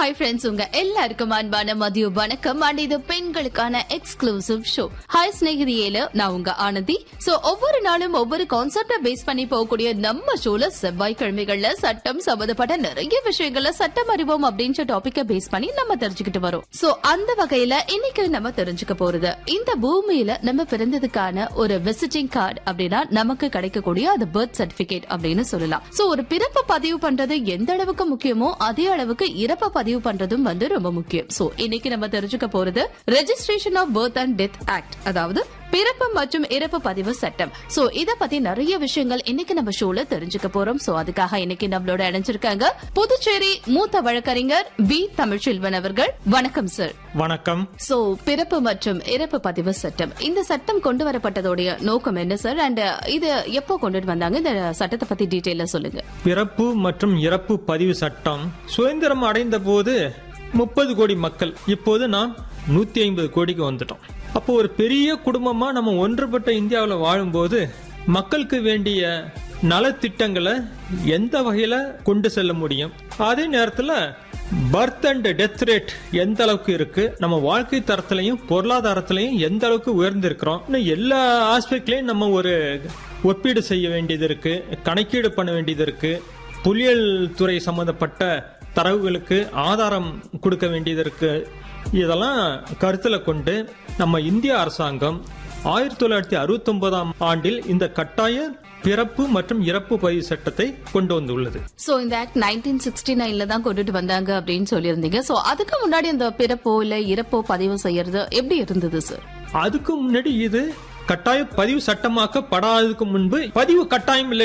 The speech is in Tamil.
ஹாய் ஃப்ரெண்ட்ஸ் உங்க எல்லாருக்கும் அன்பான மதிய வணக்கம் அண்ட் இது பெண்களுக்கான எக்ஸ்க்ளூசிவ் ஷோ ஹாய் ஸ்நேகிதியேல நான் உங்க ஆனந்தி சோ ஒவ்வொரு நாளும் ஒவ்வொரு கான்செப்ட பேஸ் பண்ணி போகக்கூடிய நம்ம ஷோல செவ்வாய்க்கிழமைகள்ல சட்டம் சம்பந்தப்பட்ட நிறைய விஷயங்கள்ல சட்டம் அறிவோம் அப்படின்ற டாபிக்க பேஸ் பண்ணி நம்ம தெரிஞ்சுக்கிட்டு வரோம் சோ அந்த வகையில இன்னைக்கு நம்ம தெரிஞ்சுக்க போறது இந்த பூமியில நம்ம பிறந்ததுக்கான ஒரு விசிட்டிங் கார்டு அப்படின்னா நமக்கு கிடைக்கக்கூடிய அது பர்த் சர்டிபிகேட் அப்படின்னு சொல்லலாம் சோ ஒரு பிறப்பு பதிவு பண்றது எந்த அளவுக்கு முக்கியமோ அதே அளவுக்கு இறப்ப பதிவு பண்றதும் வந்து ரொம்ப முக்கியம் சோ இன்னைக்கு நம்ம தெரிஞ்சுக்க போறது registration of birth and death act அதாவது பிறப்பு மற்றும் இறப்பு பதிவு சட்டம் சோ இத பத்தி நிறைய விஷயங்கள் இன்னைக்கு நம்ம ஷோல தெரிஞ்சுக்க போறோம் சோ அதுக்காக இன்னைக்கு நம்மளோட இணைஞ்சிருக்காங்க புதுச்சேரி மூத்த வழக்கறிஞர் வி தமிழ்ச்செல்வன் அவர்கள் வணக்கம் சார் வணக்கம் சோ பிறப்பு மற்றும் இறப்பு பதிவு சட்டம் இந்த சட்டம் கொண்டு வரப்பட்டதோடைய நோக்கம் என்ன சார் அண்ட் இது எப்போ கொண்டுட்டு வந்தாங்க இந்த சட்டத்தை பத்தி டீட்டெயிலா சொல்லுங்க பிறப்பு மற்றும் இறப்பு பதிவு சட்டம் சுதந்திரம் அடைந்த போது முப்பது கோடி மக்கள் இப்போது நாம் நூத்தி ஐம்பது கோடிக்கு வந்துட்டோம் அப்போ ஒரு பெரிய குடும்பமா நம்ம ஒன்றுபட்ட இந்தியாவில் வாழும்போது மக்களுக்கு வேண்டிய நலத்திட்டங்களை எந்த வகையில கொண்டு செல்ல முடியும் அதே நேரத்தில் பர்த் அண்ட் டெத் ரேட் எந்த அளவுக்கு இருக்கு நம்ம வாழ்க்கை தரத்திலையும் பொருளாதாரத்திலையும் எந்த அளவுக்கு உயர்ந்திருக்கிறோம் இன்னும் எல்லா ஆஸ்பெக்ட்லயும் நம்ம ஒரு ஒப்பீடு செய்ய வேண்டியது இருக்கு கணக்கீடு பண்ண வேண்டியது இருக்கு புலியல் துறை சம்பந்தப்பட்ட தரவுகளுக்கு ஆதாரம் கொடுக்க வேண்டியது இருக்கு இதெல்லாம் கருத்துல கொண்டு நம்ம இந்திய அரசாங்கம் ஆயிரத்தி தொள்ளாயிரத்தி அறுபத்தி ஒன்பதாம் ஆண்டில் இந்த கட்டாய பிறப்பு மற்றும் இறப்பு பதிவு சட்டத்தை கொண்டு வந்துள்ளது சோ இந்த ஆக்ட் நைன்டீன் சிக்ஸ்டி நைன்ல தான் கொண்டுட்டு வந்தாங்க அப்படின்னு சொல்லியிருந்தீங்க சோ அதுக்கு முன்னாடி இந்த பிறப்போ இல்ல இறப்போ பதிவு செய்யறது எப்படி இருந்தது சார் அதுக்கு முன்னாடி இது கட்டாய பதிவு சட்டமாக்கப்படாததுக்கு முன்பு பதிவு கட்டாயம் இல்லை